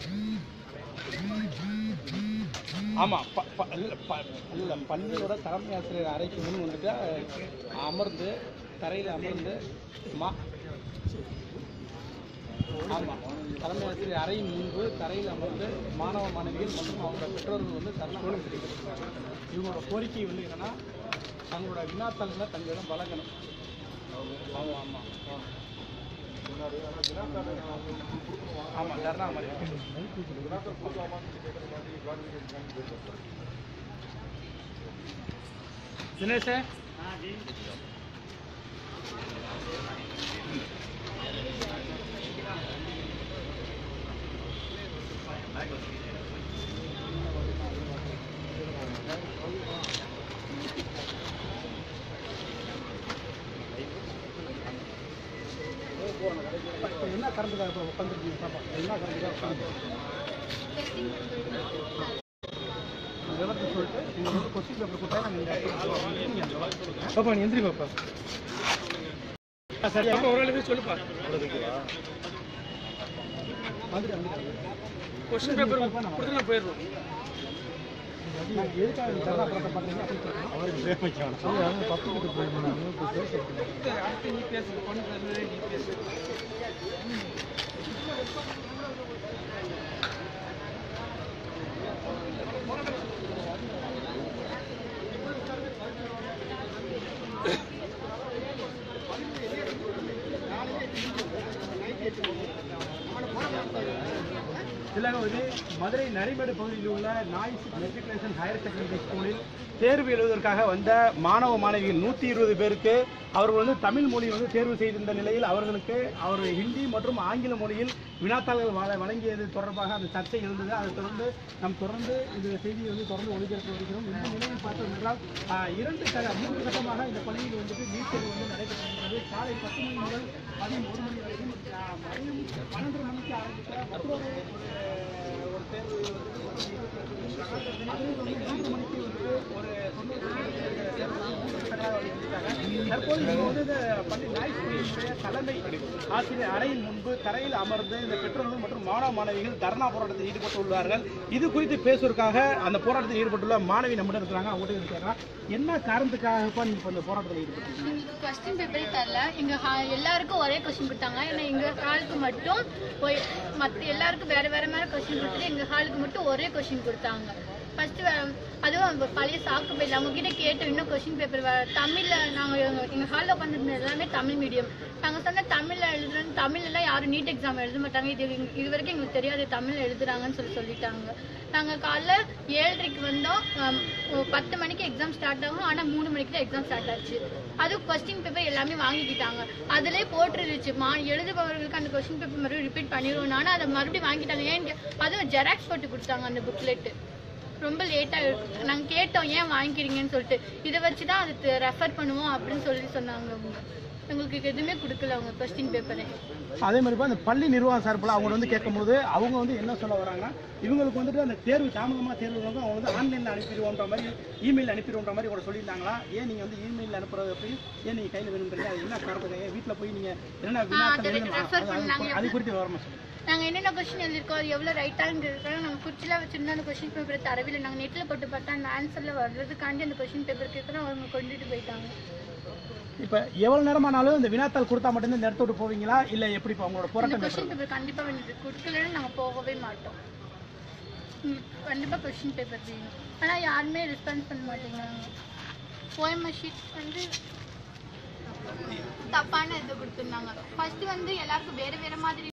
ஆமாம் ப ப இல்லை ப இல்லை பள்ளியோட தலைமை ஆசிரியர் அறைக்கு முன் வந்துட்டு அஹ், அமர்ந்து தரையில் அமர்ந்து மா ஆமாம் தலைமை ஆசிரியர் அறையின் முன்பு தரையில் அமர்ந்து மாணவ மாணவிகள் மற்றும் அவங்க பெற்றோர்கள் வந்து தருணம் தெரிவிக்கிறாங்க இவங்களோட கோரிக்கை வந்து என்னன்னா தங்களோட வினாத்தாள்களை தங்களிடம் வழங்கணும் ஆமாம் ஆமாம் ஆமாம் தர்ணா மாதிரி தினேஷ் இப்ப என்ன கரண்ட்டுக்காக இப்போ உட்காந்துருக்கீங்க பாப்பா என்ன கரண்ட்டுக்காக உட்காந்து விவரத்தை சொல்லிட்டு நீங்கள் வந்து கொஸ்டின் பேப்பர் கொடுத்தா நாங்கள் பாப்பா நீ எந்திரி பாப்பா சரி பாப்பா ஒரு ஆளுக்கு சொல்லுப்பா கொஸ்டின் பேப்பர் கொடுத்து நான் போயிடுறோம் எதுக்காக நீ தரா படத்தை பண்ணுறீங்க அவருக்கு பேர் வைக்கணும் பத்து போய் அடுத்து நீ பேசு பொண்ணு பேசுறது நீ பேசு இதில் வந்து மதுரை நரிமேடு பகுதியில் உள்ள நாய்ஸ் மெட்ரிகுலேஷன் ஹையர் செகண்டரி ஸ்கூலில் தேர்வு எழுதுவதற்காக வந்த மாணவ மாணவிகள் நூற்றி இருபது பேருக்கு அவர்கள் வந்து தமிழ் மொழி வந்து தேர்வு செய்திருந்த நிலையில் அவர்களுக்கு அவர் ஹிந்தி மற்றும் ஆங்கில மொழியில் வினாத்தாள்கள் வழ- வழங்கியது தொடர்பாக அந்த சர்ச்சை எழுந்தது அதை தொடர்ந்து நாம் தொடர்ந்து இந்த செய்தியை வந்து தொடர்ந்து ஒளிபரப்பு வருகிறோம் இந்த நிலையில் பார்த்தோம் என்றால் ஆஹ், இரண்டு கட்ட மூன்று கட்டமாக இந்த பள்ளியில் வந்துட்டு நீட் தேர்வு வந்து நடைபெறுகிறது காலை பத்து மணி முதல் பதினொரு மணி வரைக்கும் ஆஹ், மதியம் பன்னெண்டு மணிக்கு ஆரம்பித்த மற்றொரு ஒரு ஒரு தேர்வு தற்போது இவங்க வந்து இந்த பள்ளி நாய் பள்ளியினுடைய தலைமை ஆசிரியர் அறையின் முன்பு தரையில் அமர்ந்து இந்த பெற்றோர்கள் மற்றும் மாணவ மாணவிகள் தர்ணா போராட்டத்தில் ஈடுபட்டுள்ளார்கள் இது குறித்து பேசுவதற்காக அந்த போராட்டத்தில் ஈடுபட்டுள்ள மாணவி நம்மிடம் இருக்கிறாங்க அவங்ககிட்ட இருக்கிறாங்க என்ன காரணத்துக்காக நீங்க இப்போ இந்த போராட்டத்தில் ஈடுபட்டீங்க எங்களுக்கு கொஸ்டின் பேப்பரே தரல எங்க ஹா- எல்லாருக்கும் ஒரே கொஸ்டின் கொடுத்தாங்க ஏன்னா எங்க ஹாலுக்கு மட்டும் போய் மற்ற எல்லாருக்கும் வேற வேற மாதிரி கொஸ்டின் கொடுத்துட்டு எங்க ஹாலுக்கு மட்டும் ஒரே கொஸ்டின் கொடுத்தாங்க ஃபர்ஸ்ட் அதுவும் அந்த பழைய சாக்கு பையில் அவங்க கிட்ட கேட்டோம் இன்னும் கொஸ்டின் பேப்பர் தமிழ்ல நாங்க எங்க எங்க ஹாலில் உட்காந்துருந்த எல்லாமே தமிழ் மீடியம் நாங்க சொன்ன தமிழ்ல எழுதுறோம் தமிழ்ல எல்லாம் யாரும் நீட் எக்ஸாம் எழுத மாட்டாங்க இது எங்க- இது வரைக்கும் எங்களுக்கு தெரியாது தமிழ்ல எழுதுறாங்கன்னு சொல்லி சொல்லிட்டாங்க நாங்க காலைல ஏழரைக்கு வந்தோம் ஆம், ஒரு பத்து மணிக்கு எக்ஸாம் ஸ்டார்ட் ஆகும் ஆனா மூணு மணிக்கு தான் எக்ஸாம் ஸ்டார்ட் ஆச்சு அது கொஸ்டின் பேப்பர் எல்லாமே வாங்கிக்கிட்டாங்க அதிலே போட்டுருந்துச்சு மா எழுதுபவர்களுக்கு அந்த கொஸ்டின் பேப்பர் மறுபடியும் ரிப்பீட் பண்ணிடுவோம் ஆனால் அதை மறுபடியும் வாங்கிட்டாங்க ஏன் அதுவும் ஜெராக்ஸ் போட்டு கொடுத்தாங்க அந்த புக்லெட்டு ரொம்ப லேட்டாக நாங்கள் கேட்டோம் ஏன் வாங்கிக்கிறீங்கன்னு சொல்லிட்டு இதை வச்சு தான் அது ரெஃபர் பண்ணுவோம் அப்படின்னு சொல்லி சொன்னாங்க அவங்க எங்களுக்கு எதுவுமே கொடுக்கல அவங்க கொஸ்டின் பேப்பரே அதே மாதிரி இப்போ அந்த பள்ளி நிர்வாகம் சார்பில் அவங்க வந்து கேட்கும்போது அவங்க வந்து என்ன சொல்ல வராங்கன்னா இவங்களுக்கு வந்துட்டு அந்த தேர்வு தாமதமாக தேர்வு வருவாங்க அவங்க வந்து ஆன்லைனில் அனுப்பிடுவோன்ற மாதிரி இமெயில் அனுப்பிடுவோன்ற மாதிரி கூட சொல்லியிருந்தாங்களா ஏன் நீங்கள் வந்து இமெயில் அனுப்புறது அப்படி ஏன் நீங்கள் கையில் வேணுன்றீங்க அது என்ன காரணத்துக்கு ஏன் வீட்டில் போய் நீங்கள் என்ன வினாக்கள் அதை எழுதணும் refer அது- பண்ணாங்க. அது- அது குறித்து விவரமா சொல்லுங்கள் நாங்கள் என்னென்ன கொஸ்டின் எழுதிருக்கோம் அது எவ்வளோ ரைட்டாங்கிறதுக்காக நாங்கள் குச்சிலாம் வச்சுருந்தோம் அந்த கொஸ்டின் பேப்பரை தரவில்லை நாங்கள் நெட்டில் போட்டு பார்த்தா அந்த ஆன்சரில் வர்றதுக்காண்டி அந்த கொஸ்டின் பேப்பர் கேட்குறோம் அவங்க கொண்டுட்டு போயிட்டாங்க இப்போ எவ்வளோ நேரமானாலும் இந்த வினாத்தாள் கொடுத்தா மட்டும்தான் இந்த இடத்த விட்டு போவீங்களா இல்லை எப்படி இப்போ உங்களோட இந்த போராட்டம் கொஸ்டின் எப்படி பேப்பர் கண்டிப்பாக வேண்டியது கொடுக்கலன்னு நாங்கள் போகவே மாட்டோம் கண்டிப்பாக கொஸ்டின் பேப்பர் வேணும் ஆனால் யாருமே ரெஸ்பான்ஸ் பண்ண மாட்டேங்கிறாங்க போயம ஷீட் வந்து தப்பான இது கொடுத்துருந்தாங்க ஃபர்ஸ்ட் வந்து எல்லாருக்கும் வேறு வேறு மாதிரி